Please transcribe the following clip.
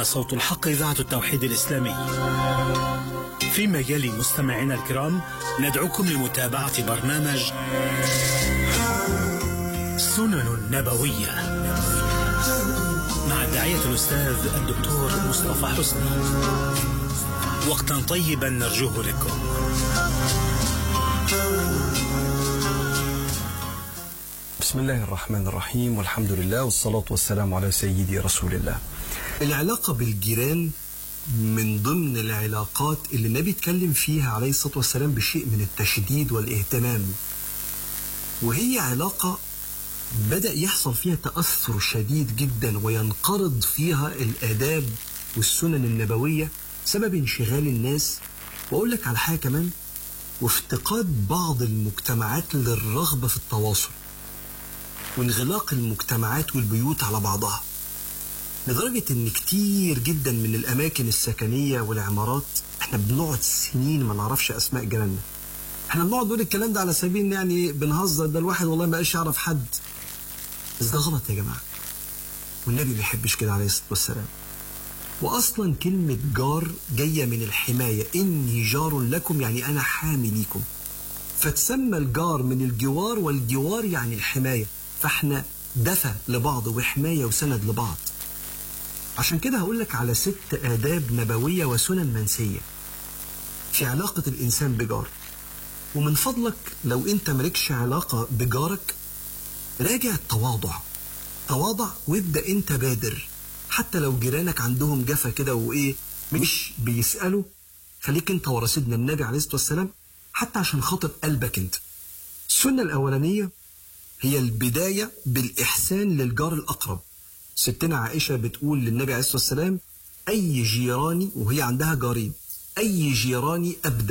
هنا صوت الحق إذاعة التوحيد الإسلامي فيما يلي مستمعينا الكرام ندعوكم لمتابعة برنامج سنن نبوية مع الداعية الأستاذ الدكتور مصطفى حسني وقتا طيبا نرجوه لكم بسم الله الرحمن الرحيم والحمد لله والصلاة والسلام على سيدي رسول الله العلاقة بالجيران من ضمن العلاقات اللي النبي اتكلم فيها عليه الصلاة والسلام بشيء من التشديد والاهتمام وهي علاقة بدأ يحصل فيها تأثر شديد جدا وينقرض فيها الآداب والسنن النبوية سبب انشغال الناس وأقول لك على حاجة كمان وافتقاد بعض المجتمعات للرغبة في التواصل وانغلاق المجتمعات والبيوت على بعضها لدرجة ان كتير جدا من الاماكن السكنية والعمارات احنا بنقعد سنين ما نعرفش اسماء جيراننا احنا بنقعد نقول الكلام ده على سبيل يعني بنهزر ده الواحد والله ما بقاش يعرف حد بس ده غلط يا جماعة والنبي ما بيحبش كده عليه الصلاة والسلام واصلا كلمة جار جاية من الحماية اني جار لكم يعني انا حامي ليكم فتسمى الجار من الجوار والجوار يعني الحماية فاحنا دفى لبعض وحماية وسند لبعض عشان كده هقول لك على ست آداب نبوية وسنن منسية في علاقة الإنسان بجار ومن فضلك لو أنت مالكش علاقة بجارك راجع التواضع تواضع وابدأ أنت بادر حتى لو جيرانك عندهم جفا كده وإيه مش بيسألوا خليك أنت ورا سيدنا النبي عليه الصلاة والسلام حتى عشان خاطر قلبك أنت السنة الأولانية هي البداية بالإحسان للجار الأقرب ستنا عائشة بتقول للنبي عليه الصلاة والسلام أي جيراني وهي عندها جارين أي جيراني أبدأ